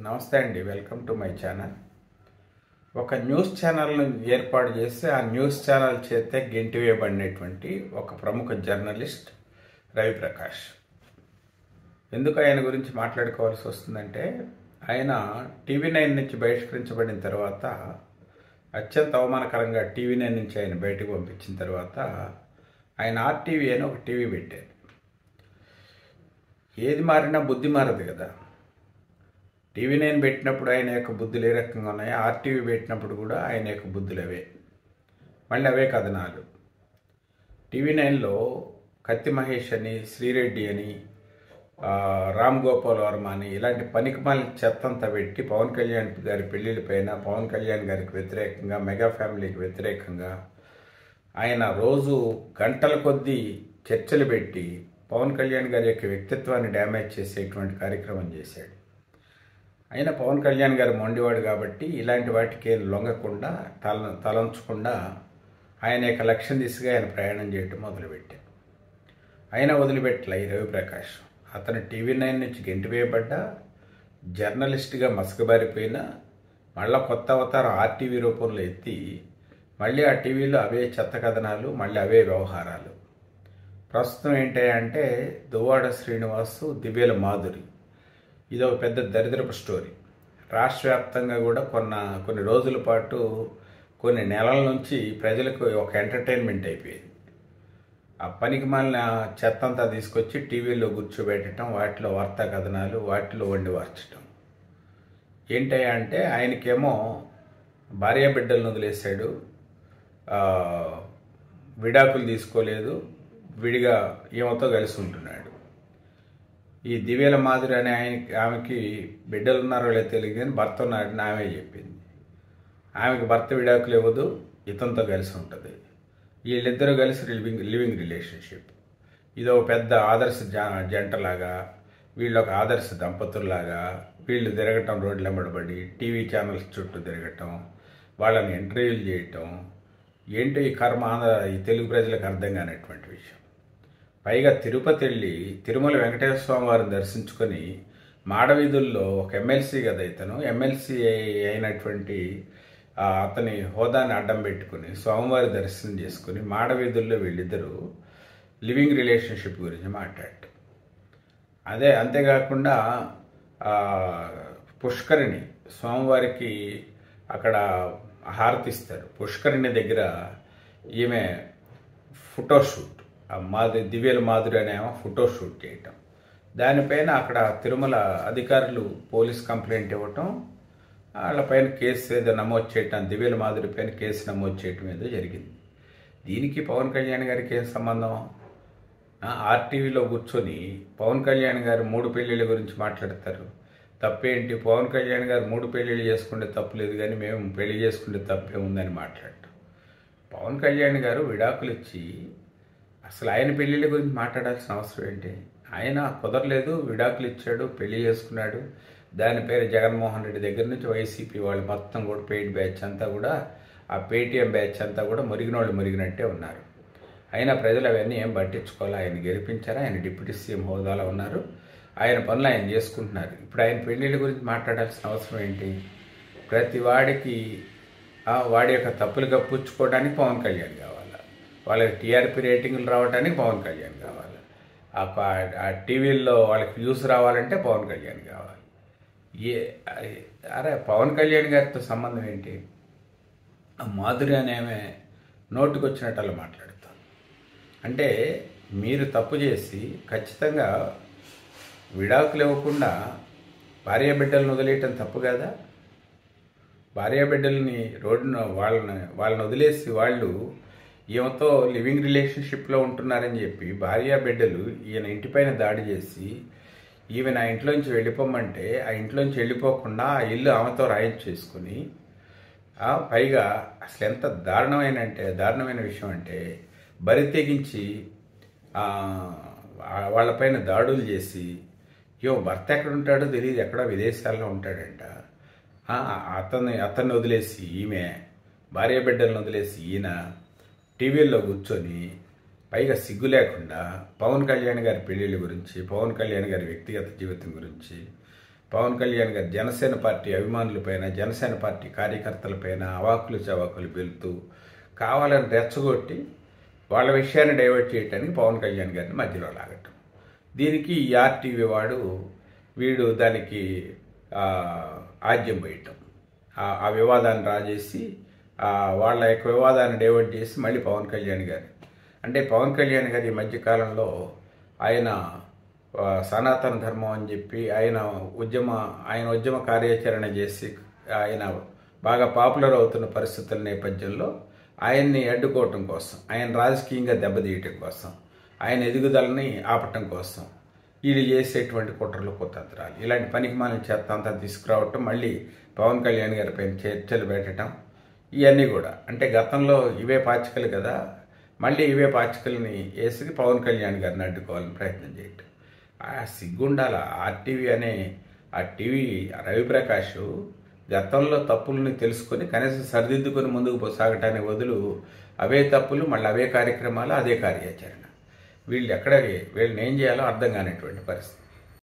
నమస్తే అండి welcome to my channel ఒక న్యూస్ ఛానల్ను ఏర్పాటు చేసి ఆ న్యూస్ ఛానల్ చేతే గెంటివేయబడినటువంటి ఒక ప్రముఖ జర్నలిస్ట్ రవిప్రకాష్ ఎందుకు ఆయన గురించి మాట్లాడుకోవాల్సి వస్తుందంటే ఆయన టీవీ నైన్ నుంచి బహిష్కరించబడిన తర్వాత అత్యంత అవమానకరంగా టీవీ నైన్ నుంచి ఆయన బయటకు పంపించిన తర్వాత ఆయన ఆర్టీవీ అని ఒక టీవీ పెట్టారు ఏది మారినా బుద్ధి మారదు కదా టీవీ నైన్ పెట్టినప్పుడు ఆయన యొక్క బుద్ధులు ఏ రకంగా ఉన్నాయో ఆర్టీవీ పెట్టినప్పుడు కూడా ఆయన యొక్క బుద్ధులు అవే మళ్ళీ అవే కథనాలు టీవీ నైన్లో కత్తి మహేష్ అని శ్రీరెడ్డి అని ఆ, రామ్ గోపాల్ వర్మ అని ఇలాంటి పనికిమాలి చెత్తంతా పెట్టి పవన్ కళ్యాణ్ గారి పెళ్ళిళ్ళపైన పవన్ కళ్యాణ్ గారికి వ్యతిరేకంగా మెగా ఫ్యామిలీకి వ్యతిరేకంగా ఆయన రోజు గంటల కొద్దీ చర్చలు పెట్టి పవన్ కళ్యాణ్ గారి యొక్క వ్యక్తిత్వాన్ని డ్యామేజ్ చేసేటువంటి కార్యక్రమం చేశాడు అయినా పవన్ కళ్యాణ్ గారు మొండివాడు కాబట్టి ఇలాంటి వాటికి ఏం లొంగకుండా తల తలంచకుండా ఆయన యొక్క లక్ష్యం దిశగా ఆయన ప్రయాణం చేయటం మొదలుపెట్టాడు అయినా వదిలిపెట్టలే ఈ రవిప్రకాష్ అతను టీవీ నైన్ నుంచి గెంటివేయబడ్డా జర్నలిస్ట్గా మసకబారిపోయినా మళ్ళా కొత్త అవతారం ఆర్టీవీ రూపంలో ఎత్తి మళ్ళీ ఆ టీవీలో అవే చెత్త కథనాలు మళ్ళీ అవే వ్యవహారాలు ప్రస్తుతం ఏంటంటే దువ్వాడ శ్రీనివాసు దివ్యల మాధురి ఇది ఒక పెద్ద దరిద్రపు స్టోరీ రాష్ట్ర వ్యాప్తంగా కూడా కొన్న కొన్ని రోజుల పాటు కొన్ని నెలల నుంచి ప్రజలకు ఒక ఎంటర్టైన్మెంట్ అయిపోయింది ఆ పనికి మాలిన చెత్త అంతా తీసుకొచ్చి టీవీలో కూర్చోబెట్టడం వాటిలో వార్తా కథనాలు వాటిలో వండి వార్చడం ఏంటయ్యా అంటే ఆయనకేమో భార్య బిడ్డలను వదిలేశాడు ఆ, విడాకులు తీసుకోలేదు విడిగా ఈమెతో కలిసి ఉంటున్నాడు ఈ దివ్యల మాధురి అనే ఆయన ఆమెకి బిడ్డలు ఉన్నారో లేదో తెలియదు కానీ భర్త ఉన్నాడని ఆమె చెప్పింది ఆమెకి భర్త విడాకులు ఇవ్వదు ఇతనితో కలిసి ఉంటుంది వీళ్ళిద్దరూ కలిసి లివింగ్ లివింగ్ రిలేషన్షిప్ ఇది ఒక పెద్ద ఆదర్శ జ- జంటలాగా వీళ్ళు ఒక ఆదర్శ దంపతుల్లాగా వీళ్ళు తిరగటం రోడ్లు వెంబడబడి టీవీ ఛానల్స్ చుట్టూ తిరగటం వాళ్ళని ఇంటర్వ్యూలు చేయటం ఏంటో ఈ కర్మ ఆంధ్ర ఈ తెలుగు ప్రజలకు అర్థం కానటువంటి విషయం పైగా తిరుపతి వెళ్ళి తిరుమల వెంకటేశ్వర స్వామి వారిని దర్శించుకొని మాడవీధుల్లో ఒక ఎమ్మెల్సీ కదా ఇతను ఎమ్మెల్సీ అయినటువంటి ఆ, అతని హోదాని అడ్డం పెట్టుకుని స్వామివారి దర్శనం చేసుకుని మాడవీధుల్లో వీళ్ళిద్దరూ లివింగ్ రిలేషన్షిప్ గురించి మాట్లాడటం అదే అంతేకాకుండా ఆ, పుష్కరిణి స్వామివారికి అక్కడ హారతిస్తారు పుష్కరిణి దగ్గర ఈమె ఫోటోషూట్ ఆ మాధురి దివ్యల మాధురి అనే ఆమె ఫోటోషూట్ చేయటం దానిపైన అక్కడ తిరుమల అధికారులు పోలీస్ కంప్లైంట్ ఇవ్వటం వాళ్ళపైన కేసు ఏదో నమోదు చేయటం దివ్యల మాధురి పైన కేసు నమోదు చేయటం ఏదో జరిగింది దీనికి పవన్ కళ్యాణ్ గారికి ఏం సంబంధం ఆ, ఆర్టీవీలో కూర్చొని పవన్ కళ్యాణ్ గారు మూడు పెళ్ళిళ్ళ గురించి మాట్లాడతారు తప్పేంటి పవన్ కళ్యాణ్ గారు మూడు పెళ్ళిళ్ళు చేసుకుంటే తప్పు లేదు కానీ మేము పెళ్లి చేసుకుంటే తప్పే ఉందని మాట్లాడటం పవన్ కళ్యాణ్ గారు విడాకులు ఇచ్చి అసలు ఆయన పెళ్ళిళ్ళ గురించి మాట్లాడాల్సిన అవసరం ఏంటి ఆయన కుదరలేదు విడాకులు ఇచ్చాడు పెళ్లి చేసుకున్నాడు దాని పేరు జగన్మోహన్ రెడ్డి దగ్గర నుంచి వైసీపీ వాళ్ళు మొత్తం కూడా పెయిడ్ బ్యాచ్ అంతా కూడా ఆ పేటీఎం బ్యాచ్ అంతా కూడా మురిగినోళ్ళు మురిగినట్టే ఉన్నారు అయినా ప్రజలు అవన్నీ ఏం పట్టించుకోవాలి ఆయన గెలిపించారు ఆయన డిప్యూటీ సీఎం హోదాలో ఉన్నారు ఆయన పనులు ఆయన చేసుకుంటున్నారు ఇప్పుడు ఆయన పెళ్ళిళ్ళ గురించి మాట్లాడాల్సిన అవసరం ఏంటి ప్రతి వాడికి ఆ, వాడి యొక్క తప్పులు కప్పించుకోవడానికి పవన్ కళ్యాణ్ కావాలి వాళ్ళకి టీఆర్పీ రేటింగ్లు రావడానికి పవన్ కళ్యాణ్ కావాలి ఆ ప- ఆ టీవీల్లో వాళ్ళకి వ్యూస్ రావాలంటే పవన్ కళ్యాణ్ కావాలి ఏ అరే పవన్ కళ్యాణ్ గారితో సంబంధం ఏంటి ఆ మాధురి అనేమే నోటికి వచ్చినట్టు అలా మాట్లాడుతాం అంటే మీరు తప్పు చేసి ఖచ్చితంగా విడాకులు ఇవ్వకుండా భార్య బిడ్డలను వదిలేయటం తప్పు కదా భార్య బిడ్డల్ని రోడ్డున వాళ్ళని వాళ్ళని వదిలేసి వాళ్ళు ఈమెతో లివింగ్ రిలేషన్షిప్లో ఉంటున్నారని చెప్పి భార్య బిడ్డలు ఈయన ఇంటిపైన దాడి చేసి ఈమె ఆ ఇంట్లోంచి వెళ్ళిపోమంటే ఆ ఇంట్లోంచి వెళ్ళిపోకుండా ఆ ఇల్లు ఆమెతో రాయించేసుకుని ఆ, పైగా అసలు ఎంత దారుణమైన అంటే దారుణమైన విషయం అంటే బరి తెగించి ఆ, ఆ- వాళ్ళపైన దాడులు చేసి యో భర్త ఎక్కడ ఉంటాడో తెలియదు ఎక్కడో విదేశాల్లో ఉంటాడంట ఆ, అతన్ని అతన్ని వదిలేసి ఈమె భార్య బిడ్డలను వదిలేసి ఈయన టీవీల్లో కూర్చొని పైగా సిగ్గు లేకుండా పవన్ కళ్యాణ్ గారి పెళ్ళిళ్ళ గురించి పవన్ కళ్యాణ్ గారి వ్యక్తిగత జీవితం గురించి పవన్ కళ్యాణ్ గారు జనసేన పార్టీ అభిమానులపైన జనసేన పార్టీ కార్యకర్తలపైన అవాకులు చవాకులు వెళ్తూ కావాలని రెచ్చగొట్టి వాళ్ళ విషయాన్ని డైవర్ట్ చేయడానికి పవన్ కళ్యాణ్ గారిని మధ్యలో లాగటం దీనికి ఈ ఆర్టీవీ వాడు వీడు దానికి ఆ, ఆజ్యం వేయటం ఆ- ఆ వివాదాన్ని రాజేసి ఆ, వాళ్ళ యొక్క వివాదాన్ని డైవర్ట్ చేసి మళ్ళీ పవన్ కళ్యాణ్ గారు అంటే పవన్ కళ్యాణ్ గారు ఈ మధ్యకాలంలో ఆయన ఆ, సనాతన ధర్మం అని చెప్పి ఆయన ఉద్యమ ఆయన ఉద్యమ కార్యాచరణ చేసి ఆయన బాగా పాపులర్ అవుతున్న పరిస్థితుల నేపథ్యంలో ఆయన్ని అడ్డుకోవటం కోసం ఆయన రాజకీయంగా దెబ్బతీయటం కోసం ఆయన ఎదుగుదలని ఆపటం కోసం వీళ్ళు చేసేటువంటి కుట్రలు కుతంత్రాలు ఇలాంటి పనికి మాలిన చెత్త అంతా తీసుకురావటం మళ్ళీ పవన్ కళ్యాణ్ గారి పైన చర్చలు పెట్టడం ఇవన్నీ కూడా అంటే గతంలో ఇవే పాచికలు కదా మళ్ళీ ఇవే పాచికల్ని వేసి పవన్ కళ్యాణ్ గారిని అడ్డుకోవాలని ప్రయత్నం చేయటం ఆ సిగ్గుండాల ఆర్టీవీ అనే ఆ టీవీ రవిప్రకాష్ గతంలో తప్పుల్ని తెలుసుకొని కనీసం సరిదిద్దుకొని ముందుకు సాగటానికి వదులు అవే తప్పులు మళ్ళీ అవే కార్యక్రమాలు అదే కార్యాచరణ వీళ్ళు ఎక్కడ వీళ్ళని ఏం చేయాలో అర్థం కానిటువంటి పరిస్థితి